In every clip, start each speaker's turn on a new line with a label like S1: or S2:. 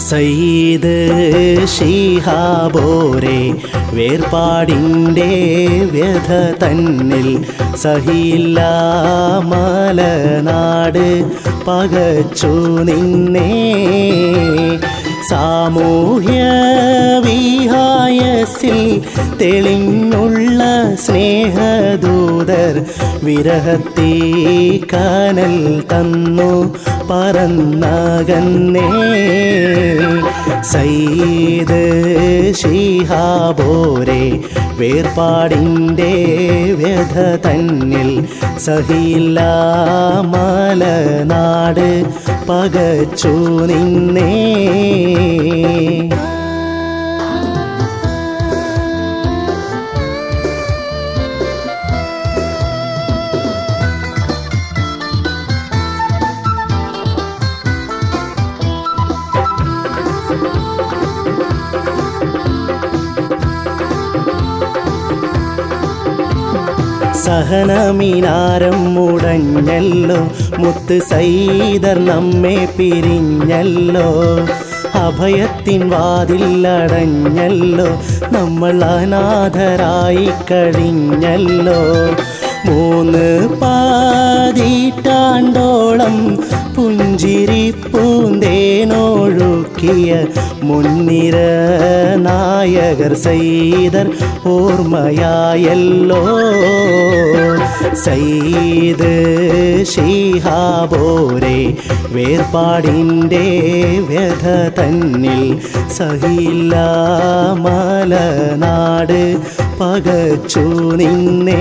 S1: സയ്യിദ് ഷിഹാബോരെ വേർപാടിൻ്റെ വ്യഥ തന്നിൽ സഹിയില്ല മലനാട് പകച്ചു നിന്നേ സാമൂഹ്യ വിഹായസിൽ തെളിഞ്ഞുള്ള സ്നേഹദൂതർ വിരഹത്തീ കനൽ തന്നു പറന്നകന്നേ സയ്യിദ് ഷിഹാബോരെ വേർപാടിൻ്റെ വ്യഥ തന്നിൽ സഹിയില്ല മലനാട് പകച്ചു നിന്നേ സഹനമിനാരം മുടഞ്ഞല്ലോ മുത്ത് സൈദർ നമ്മെ പിരിഞ്ഞല്ലോ അഭയത്തിൻ വാതിലടഞ്ഞല്ലോ നമ്മൾ അനാഥരായി കഴിഞ്ഞല്ലോ മൂന്ന് പാതിറ്റാണ്ടോളം പുഞ്ചിരി പൂന്തേനൊഴുക്കിയ മുൻനിര നായകർ സൈദർ ഓർമ്മയായല്ലോ സയ്യിദ് ഷിഹാബോരെ വേർപാടിൻ്റെ വ്യഥ തന്നിൽ സഹിയില്ല മലനാട് പകച്ചു നിന്നേ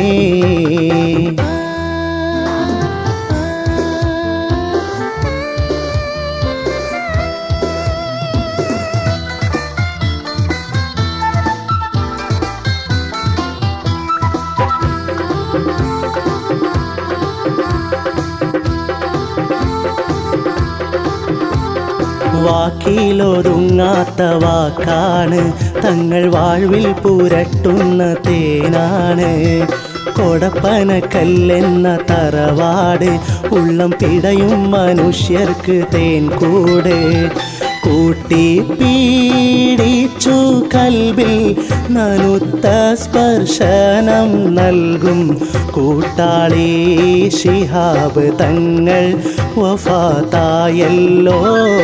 S1: വാക്കിലൊതുങ്ങാത്ത വാക്കാണ് തങ്ങൾ വാഴ്വിൽ പുരട്ടുന്ന തേനാണ് കൊടപ്പനക്കല്ലെന്ന തറവാട് ഉള്ളം പിടയും മനുഷ്യർക്ക് തേൻ കൂട് കൂട്ടി പീഡിച്ചു കൽബിൽ നനുത്ത സ്പർശനം നൽകും കൂട്ടാളി ശിഹാബ് തങ്ങൾ വഫാത്തായല്ലോ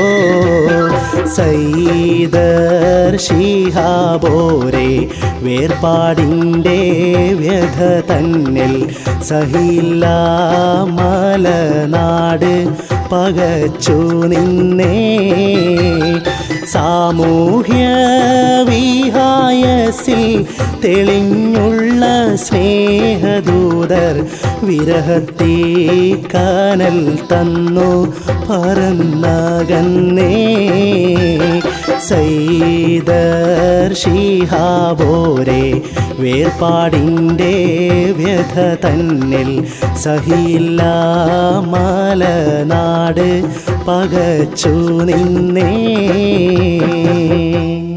S1: സൈദർ ഷിഹാബോരെ വേർപാടിൻ്റെ വ്യഥ തന്നിൽ സഹിയില്ല മലനാട് പകച്ചു നിന്നേ സാമൂഹ്യ വിഹായസിൽ തെളിഞ്ഞുള്ള സ്നേഹദൂതർ വിരഹത്തീ കനൽ തന്നു പറന്നകന്നേ സൈദർ ഷിഹാബോരെ വേർപാടിൻ്റെ വ്യഥ തന്നിൽ സഹിയില്ല മലനാട് പകച്ചു നിന്നേ